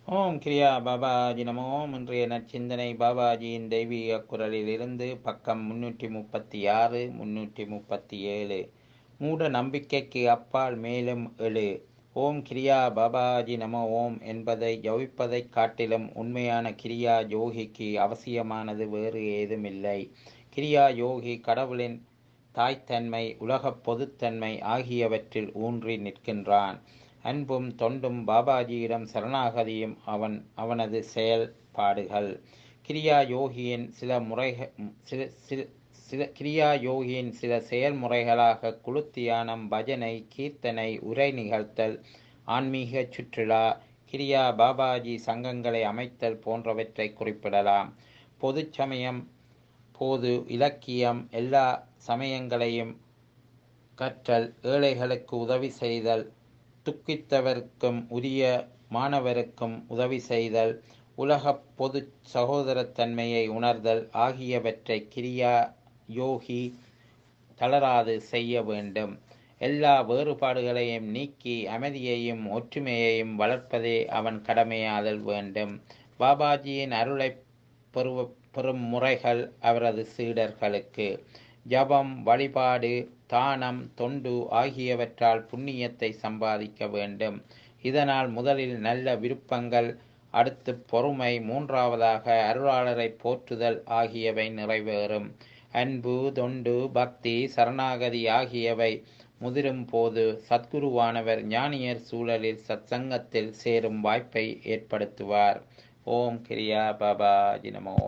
ஓம் கிரியா பாபாஜி நமோ இன்றைய நற்சிந்தனை பாபாஜியின் தெய்வீக குரலிலிருந்து பக்கம் முன்னூற்றி முப்பத்தி ஆறு முன்னூற்றி முப்பத்தி ஏழு மூட நம்பிக்கைக்கு அப்பால் மேலும் எழு ஓம் கிரியா பாபாஜி நம ஓம் என்பதை ஜவிப்பதைக் காட்டிலும் உண்மையான கிரியா யோகிக்கு அவசியமானது வேறு ஏதுமில்லை கிரியா யோகி கடவுளின் தாய்த்தன்மை உலகப் பொதுத்தன்மை ஆகியவற்றில் ஊன்றி நிற்கின்றான் அன்பும் தொண்டும் பாபாஜியிடம் சரணாகதியும் அவன் அவனது செயல்பாடுகள் கிரியா யோகியின் சில முறைக சில சில சில கிரியா யோகியின் சில செயல்முறைகளாக குளுத்தியானம் பஜனை கீர்த்தனை உரை நிகழ்த்தல் ஆன்மீக சுற்றுலா கிரியா பாபாஜி சங்கங்களை அமைத்தல் போன்றவற்றை குறிப்பிடலாம் பொது சமயம் போது இலக்கியம் எல்லா சமயங்களையும் கற்றல் ஏழைகளுக்கு உதவி செய்தல் துக்கித்தவருக்கும் உரிய மாணவருக்கும் உதவி செய்தல் உலக பொது சகோதரத்தன்மையை உணர்தல் ஆகியவற்றை கிரியா யோகி தளராது செய்ய வேண்டும் எல்லா வேறுபாடுகளையும் நீக்கி அமைதியையும் ஒற்றுமையையும் வளர்ப்பதே அவன் கடமையாதல் வேண்டும் பாபாஜியின் அருளை பெறுவ பெறும் முறைகள் அவரது சீடர்களுக்கு ஜபம் வழிபாடு தானம் தொண்டு ஆகியவற்றால் புண்ணியத்தை சம்பாதிக்க வேண்டும் இதனால் முதலில் நல்ல விருப்பங்கள் அடுத்து பொறுமை மூன்றாவதாக அருளாளரை போற்றுதல் ஆகியவை நிறைவேறும் அன்பு தொண்டு பக்தி சரணாகதி ஆகியவை முதிரும் போது சத்குருவானவர் ஞானியர் சூழலில் சத்சங்கத்தில் சேரும் வாய்ப்பை ஏற்படுத்துவார் ஓம் கிரியா பாபா ஜினமோ